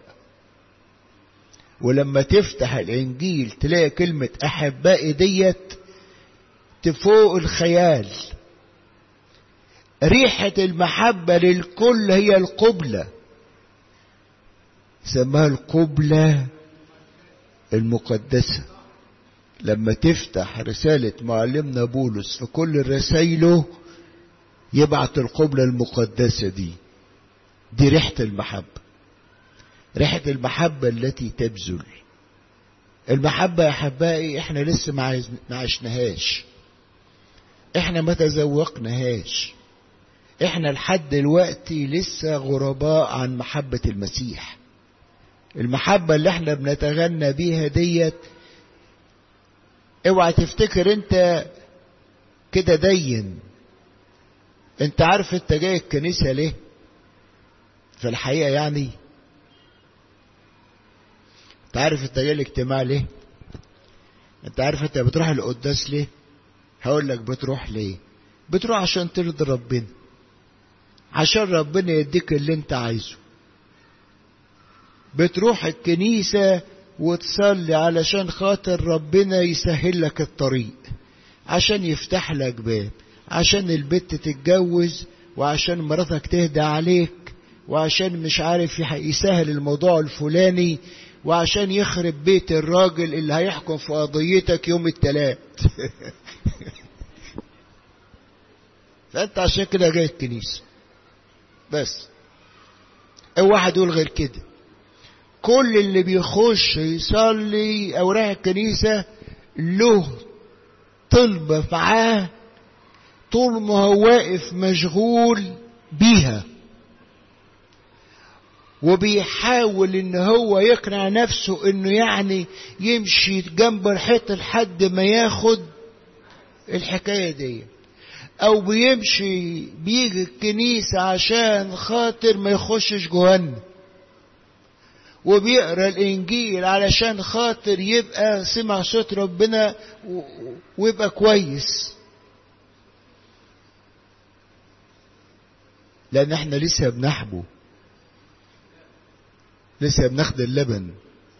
[SPEAKER 1] ولما تفتح الإنجيل تلاقي كلمة أحبائي ديت تفوق الخيال ريحة المحبة للكل هي القبلة سماها القبلة المقدسة لما تفتح رسالة معلمنا بولس في كل رسائله يبعت القبلة المقدسة دي دي ريحة المحبة ريحة المحبة التي تبذل المحبة يا أحبائي احنا لسه ما عشناهاش احنا ما تذوقناهاش احنا لحد دلوقتي لسه غرباء عن محبة المسيح المحبة اللي احنا بنتغنى بيها ديت اوعى تفتكر انت كده دين انت عارف انت جاي الكنيسة ليه في الحقيقة يعني انت عارف انت جاي الاجتماع ليه انت عارف انت بتروح القداس ليه هقول لك بتروح ليه بتروح عشان ترضي ربنا عشان ربنا يديك اللي انت عايزه بتروح الكنيسة وتصلي علشان خاطر ربنا يسهل لك الطريق عشان يفتح لك باب عشان البت تتجوز وعشان مراتك تهدى عليك وعشان مش عارف يسهل الموضوع الفلاني وعشان يخرب بيت الراجل اللي هيحكم في قضيتك يوم التلات فانت عشان كده جاي الكنيسة بس او واحد يقول غير كده كل اللي بيخش يصلي او رايح الكنيسة له طلبة معاه طول ما هو واقف مشغول بيها وبيحاول ان هو يقنع نفسه انه يعني يمشي جنب الحيط لحد ما ياخد الحكاية دي او بيمشي بيجي الكنيسة عشان خاطر ما يخشش جهنم وبيقرا الانجيل علشان خاطر يبقى سمع صوت ربنا ويبقى كويس لان احنا لسه بنحبه لسه بناخد اللبن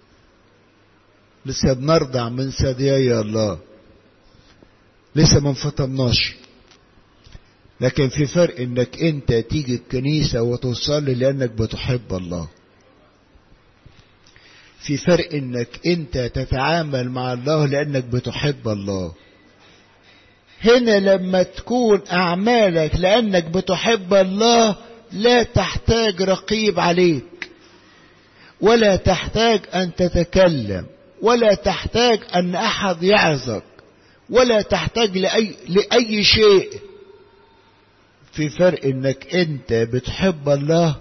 [SPEAKER 1] لسه بنرضع من ثديي الله لسه ما انفطمناش لكن في فرق انك انت تيجي الكنيسة وتصلي لانك بتحب الله في فرق انك انت تتعامل مع الله لانك بتحب الله هنا لما تكون اعمالك لانك بتحب الله لا تحتاج رقيب عليك ولا تحتاج ان تتكلم ولا تحتاج ان احد يعظك ولا تحتاج لاي لاي شيء في فرق انك انت بتحب الله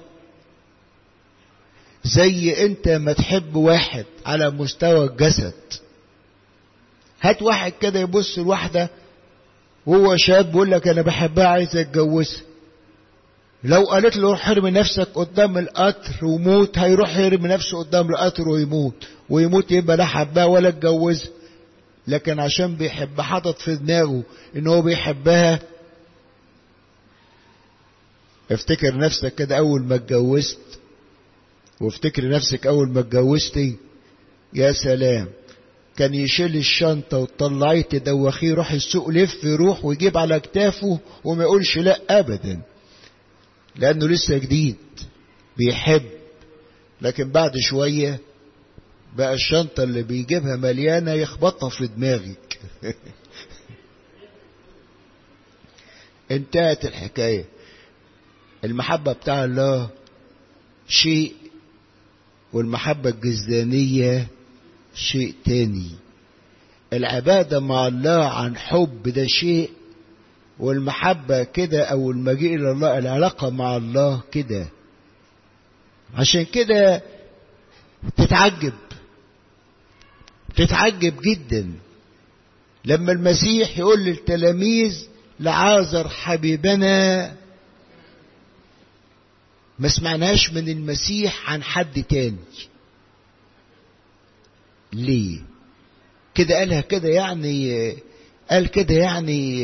[SPEAKER 1] زي انت ما تحب واحد على مستوى الجسد هات واحد كده يبص لواحدة وهو شاب بيقول لك انا بحبها عايز اتجوزها لو قالت له روح ارمي نفسك قدام القطر وموت هيروح يرمي نفسه قدام القطر ويموت ويموت يبقى لا حبها ولا اتجوزها لكن عشان بيحب حاطط في دماغه ان هو بيحبها افتكر نفسك كده اول ما اتجوزت وافتكر نفسك اول ما اتجوزتي يا سلام كان يشيل الشنطة وتطلعيه تدوخيه يروح السوق لف يروح ويجيب على كتافه وما يقولش لا أبدا لأنه لسه جديد بيحب لكن بعد شوية بقى الشنطة اللي بيجيبها مليانة يخبطها في دماغك انتهت الحكاية المحبة بتاع الله شيء والمحبة الجزدانية شيء تاني العبادة مع الله عن حب ده شيء والمحبة كده أو المجيء إلى الله العلاقة مع الله كده عشان كده تتعجب تتعجب جدا لما المسيح يقول للتلاميذ لعازر حبيبنا ما سمعناش من المسيح عن حد تاني ليه كده قالها كده يعني قال كده يعني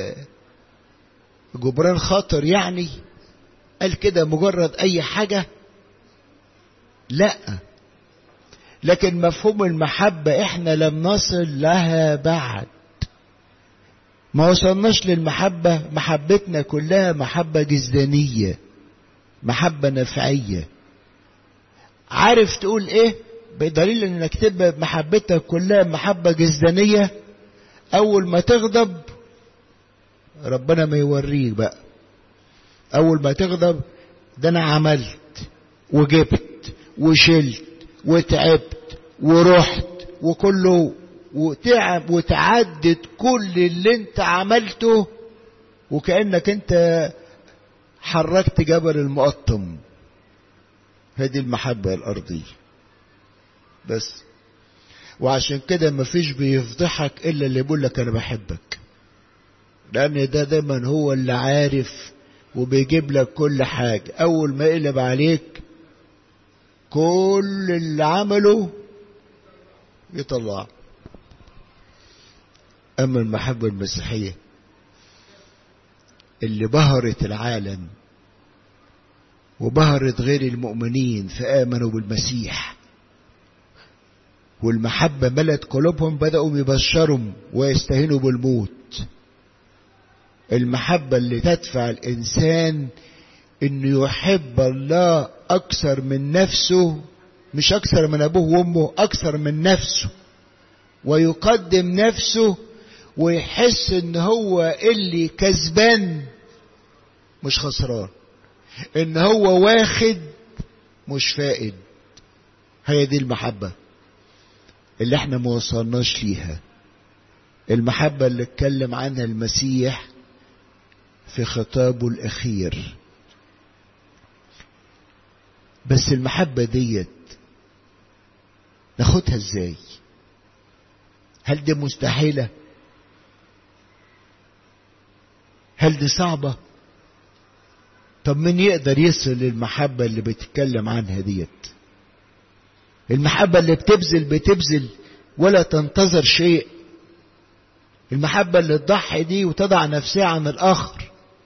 [SPEAKER 1] جبران خاطر يعني قال كده مجرد اي حاجة لا لكن مفهوم المحبة احنا لم نصل لها بعد ما وصلناش للمحبة محبتنا كلها محبة جزدانية محبة نفعية عارف تقول ايه بدليل انك تبقى محبتك كلها محبة جزدانية اول ما تغضب ربنا ما يوريك بقى اول ما تغضب ده انا عملت وجبت وشلت وتعبت ورحت وكله وتعب وتعدد كل اللي انت عملته وكأنك انت حركت جبل المقطم هذه المحبة الأرضية بس وعشان كده مفيش بيفضحك إلا اللي يقول لك أنا بحبك لأن ده دايما هو اللي عارف وبيجيب لك كل حاجة أول ما يقلب عليك كل اللي عمله يطلع أما المحبة المسيحية اللي بهرت العالم وبهرت غير المؤمنين فآمنوا بالمسيح والمحبة ملت قلوبهم بدأوا يبشروا ويستهينوا بالموت المحبة اللي تدفع الإنسان إنه يحب الله أكثر من نفسه مش أكثر من أبوه وأمه أكثر من نفسه ويقدم نفسه ويحس إن هو اللي كسبان مش خسران إن هو واخد مش فائد هي دي المحبة اللي احنا ما وصلناش ليها المحبة اللي اتكلم عنها المسيح في خطابه الأخير بس المحبة ديت ناخدها ازاي هل دي مستحيلة هل دي صعبة طب مين يقدر يصل للمحبة اللي بتتكلم عنها ديت المحبة اللي بتبذل بتبذل ولا تنتظر شيء المحبة اللي تضحي دي وتضع نفسها عن الآخر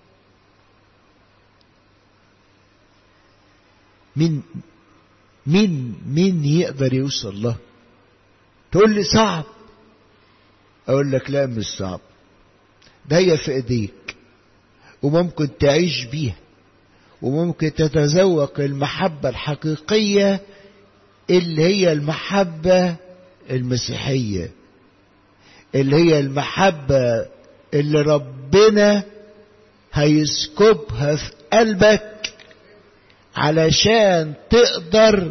[SPEAKER 1] مين مين مين يقدر يوصل له تقول لي صعب اقول لك لا مش صعب ده هي في ايديك وممكن تعيش بيها وممكن تتذوق المحبة الحقيقية اللي هي المحبة المسيحية اللي هي المحبة اللي ربنا هيسكبها في قلبك علشان تقدر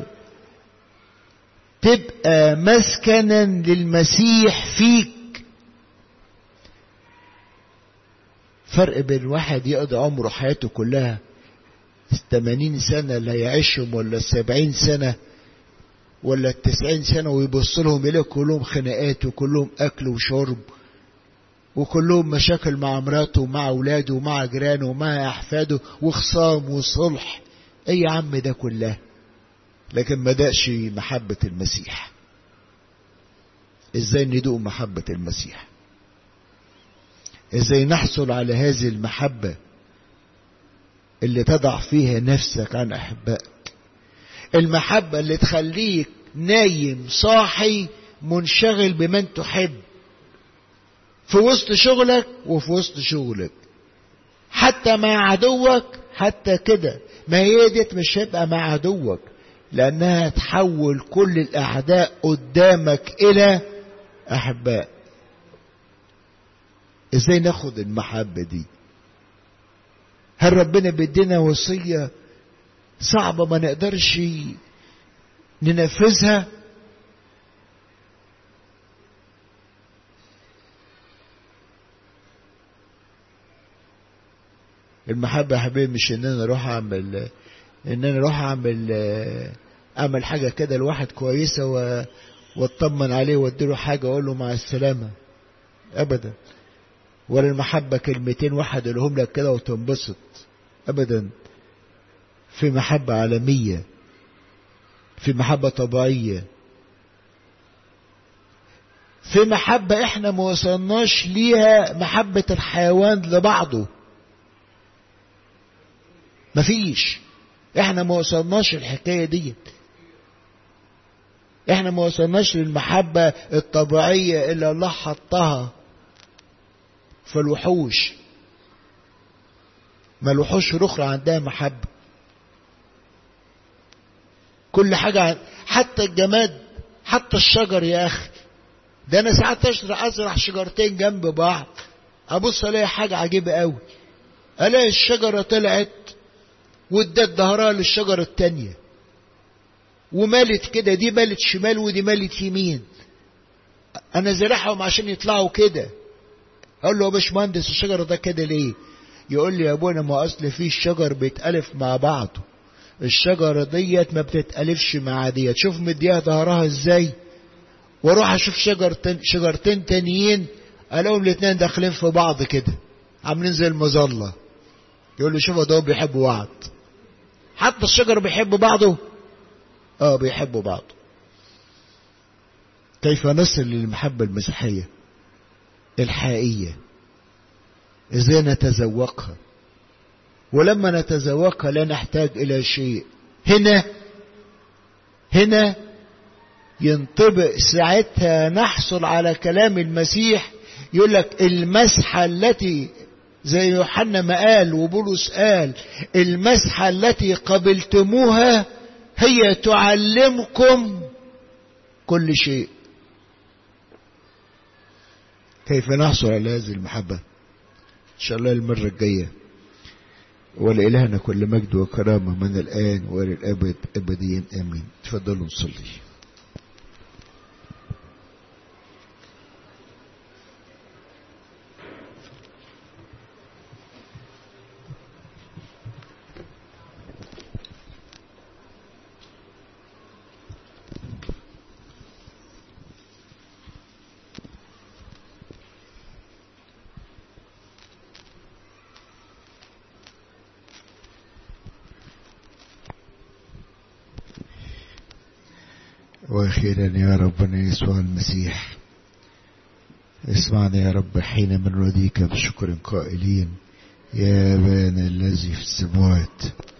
[SPEAKER 1] تبقى مسكنا للمسيح فيك فرق بين واحد يقضي عمره حياته كلها 80 سنة لا يعيشهم ولا 70 سنة ولا التسعين سنة ويبص لهم يلاقي كلهم خناقات وكلهم أكل وشرب وكلهم مشاكل مع مراته ومع أولاده ومع جيرانه ومع أحفاده وخصام وصلح ايه يا عم ده كله لكن ما دقش محبة المسيح ازاي ندوق محبة المسيح ازاي نحصل على هذه المحبة اللي تضع فيها نفسك عن احبائك المحبة اللي تخليك نايم صاحي منشغل بمن تحب في وسط شغلك وفي وسط شغلك حتى مع عدوك حتى كده ما هي ديت مش هيبقى مع عدوك لأنها تحول كل الأعداء قدامك إلى أحباء إزاي ناخد المحبة دي هل ربنا بيدينا وصية صعبة ما نقدرش ننفذها المحبة يا حبيبي مش ان انا اروح اعمل ان انا اروح اعمل اعمل حاجة كده لواحد كويسة و... واطمن عليه واديله حاجة واقول له مع السلامة ابدا ولا المحبة كلمتين واحد يقولهم لك كده وتنبسط ابدا في محبة عالمية في محبة طبيعية في محبة احنا ما وصلناش ليها محبة الحيوان لبعضه مفيش احنا ما وصلناش الحكاية ديت احنا ما وصلناش للمحبة الطبيعية اللي الله حطها في الوحوش ما الوحوش الاخرى عندها محبة كل حاجة حتى الجماد حتى الشجر يا اخي ده انا ساعات اشرح ازرع شجرتين جنب بعض ابص الاقي حاجة عجيبة قوي الاقي الشجرة طلعت وادت ظهرها للشجرة التانية ومالت كده دي مالت شمال ودي مالت يمين انا زرعهم عشان يطلعوا كده اقول له يا باشمهندس الشجرة ده كده ليه يقول لي يا ابونا ما اصل في الشجر بيتألف مع بعضه الشجرة ديت ما بتتألفش مع ديت شوف مديها ظهرها ازاي واروح اشوف شجرتين شجرتين تانيين الاقيهم الاتنين داخلين في بعض كده عاملين زي المظلة يقول له شوفوا ده بيحبوا بعض حتى الشجر بيحب بعضه اه بيحبوا بعض كيف نصل للمحبة المسيحية الحقيقية ازاي نتذوقها ولما نتذوقها لا نحتاج الى شيء هنا هنا ينطبق ساعتها نحصل على كلام المسيح يقول لك المسحة التي زي يوحنا ما قال وبولس قال المسحة التي قبلتموها هي تعلمكم كل شيء كيف نحصل على هذه المحبة إن شاء الله المرة الجاية ولإلهنا كل مجد وكرامة من الآن وإلى الأبد أبديا آمين تفضلوا نصلي واخيرا يا ربنا يسوع المسيح اسمعنا يا رب حين من رديك بشكر قائلين يا ابانا الذي في السماوات